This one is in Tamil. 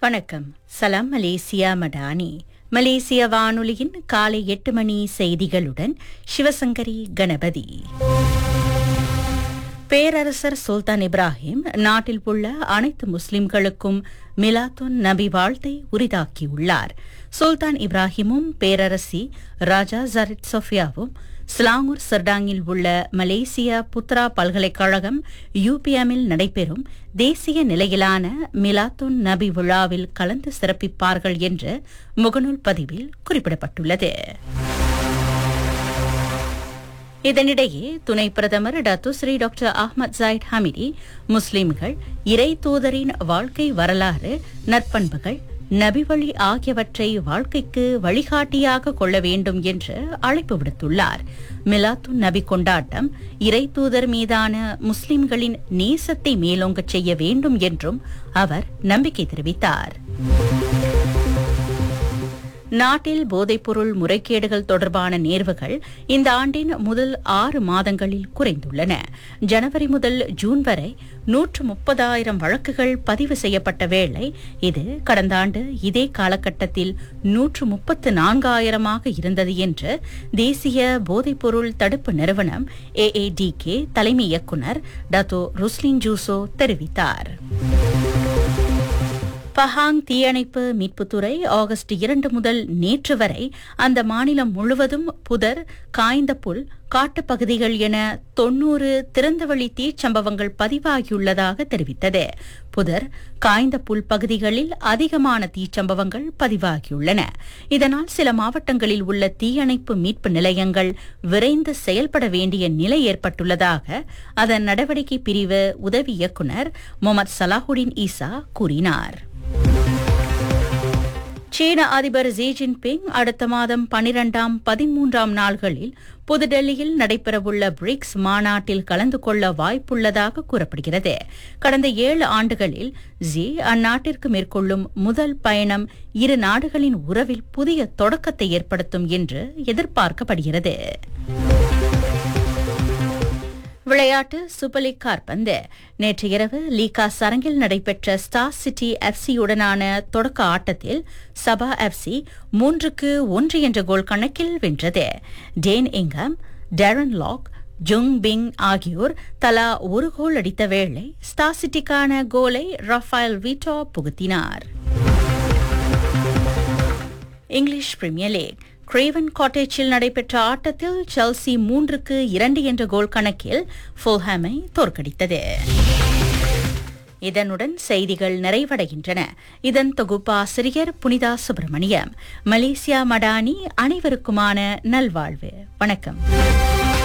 வணக்கம் சலாம் மலேசியா மடானி மலேசிய வானொலியின் காலை எட்டு மணி செய்திகளுடன் சிவசங்கரி கணபதி பேரரசர் சுல்தான் இப்ராஹிம் நாட்டில் உள்ள அனைத்து முஸ்லிம்களுக்கும் மிலாத்துன் நபி வாழ்த்தை உரிதாக்கியுள்ளார் சுல்தான் இப்ராஹிமும் பேரரசி ராஜா ஜரித் சொஃபியாவும் ஸ்லாங்கூர் சர்டாங்கில் உள்ள மலேசிய புத்ரா பல்கலைக்கழகம் யூபிஎம்மில் நடைபெறும் தேசிய நிலையிலான மிலாத்துன் நபி விழாவில் கலந்து சிறப்பிப்பார்கள் என்று முகநூல் பதிவில் குறிப்பிடப்பட்டுள்ளது இதனிடையே துணை பிரதமர் Datuk Seri doctor Ahmad Zahid Hamidi முஸ்லிம்கள் இறை தூதரின் வாழ்க்கை வரலாறு நற்பண்புகள் நபிவழி ஆகியவற்றை வாழ்க்கைக்கு வழிகாட்டியாக கொள்ள வேண்டும் என்று அழைப்பு விடுத்துள்ளார் மிலாத்து நபி கொண்டாட்டம் இறை தூதர் மீதான முஸ்லிம்களின் நேசத்தை மேலோங்கச் செய்ய வேண்டும் என்றும் அவர் நம்பிக்கை தெரிவித்தார் நாட்டில் போதைப்பொருள் முறைகேடுகள் தொடர்பான நேர்வுகள் இந்த ஆண்டின் முதல் ஆறு மாதங்களில் குறைந்துள்ளன ஜனவரி முதல் ஜூன் வரை நூற்று முப்பதாயிரம் வழக்குகள் பதிவு செய்யப்பட்ட வேளை இது கடந்த ஆண்டு இதே காலகட்டத்தில் நூற்று முப்பத்து நான்காயிரமாக இருந்தது என்று தேசிய போதைப்பொருள் தடுப்பு நிறுவனம் ஏஏடிகே தலைமை இயக்குநர் டத்தோ ருஸ்லின் ஜூசோ தெரிவித்தார் பஹாங் தீயணைப்பு மீட்புத்துறை ஆகஸ்ட் இரண்டு முதல் நேற்று வரை அந்த மாநிலம் முழுவதும் புதர் காய்ந்த புல் காட்டுப்பகுதிகள் என தொன்னூறு திறந்தவெளி தீச்சம்பவங்கள் பதிவாகியுள்ளதாக தெரிவித்தது புதர் காய்ந்த புல் பகுதிகளில் அதிகமான தீச்சம்பவங்கள் பதிவாகியுள்ளன இதனால் சில மாவட்டங்களில் உள்ள தீயணைப்பு மீட்பு நிலையங்கள் விரைந்து செயல்பட வேண்டிய நிலை ஏற்பட்டுள்ளதாக அதன் நடவடிக்கை பிரிவு உதவி இயக்குநர் முகமது சலாஹுடின் ஈசா கூறினார் சீன அதிபர் ஜி ஜின்பிங் அடுத்த மாதம் பனிரெண்டாம் பதிமூன்றாம் நாள்களில் புதுடெல்லியில் நடைபெறவுள்ள பிரிக்ஸ் மாநாட்டில் கலந்து கொள்ள வாய்ப்புள்ளதாக கூறப்படுகிறது கடந்த ஏழு ஆண்டுகளில் ஜி அந்நாட்டிற்கு மேற்கொள்ளும் முதல் பயணம் இரு நாடுகளின் உறவில் புதிய தொடக்கத்தை ஏற்படுத்தும் என்று எதிர்பார்க்கப்படுகிறது விளையாட்டு சூப்பர் லீக் கார்பந்து நேற்று இரவு லீகா சரங்கில் நடைபெற்ற ஸ்டார் சிட்டி எஃப்சியுடனான தொடக்க ஆட்டத்தில் சபா எஃப்சி மூன்றுக்கு ஒன்று என்ற கோல் கணக்கில் வென்றது டேன் இங்கம் டேரன் லாக் ஜுங் பிங் ஆகியோர் தலா ஒரு கோல் அடித்த வேளை ஸ்டார் சிட்டிக்கான கோலை ரஃபேல் வீட்டோ புகுத்தினார் இங்கிலீஷ் பிரீமியர் லீக் கிரேவன் காட்டேஜில் நடைபெற்ற ஆட்டத்தில் செல்சி மூன்றுக்கு இரண்டு என்ற கோல் கணக்கில் ஃபுல்ஹாமை தோற்கடித்தது இதனுடன் செய்திகள் நிறைவடைகின்றன இதன் தொகுப்பாசிரியர் புனிதா சுப்பிரமணியம் மலேசியா மடானி அனைவருக்குமான நல்வாழ்வு வணக்கம்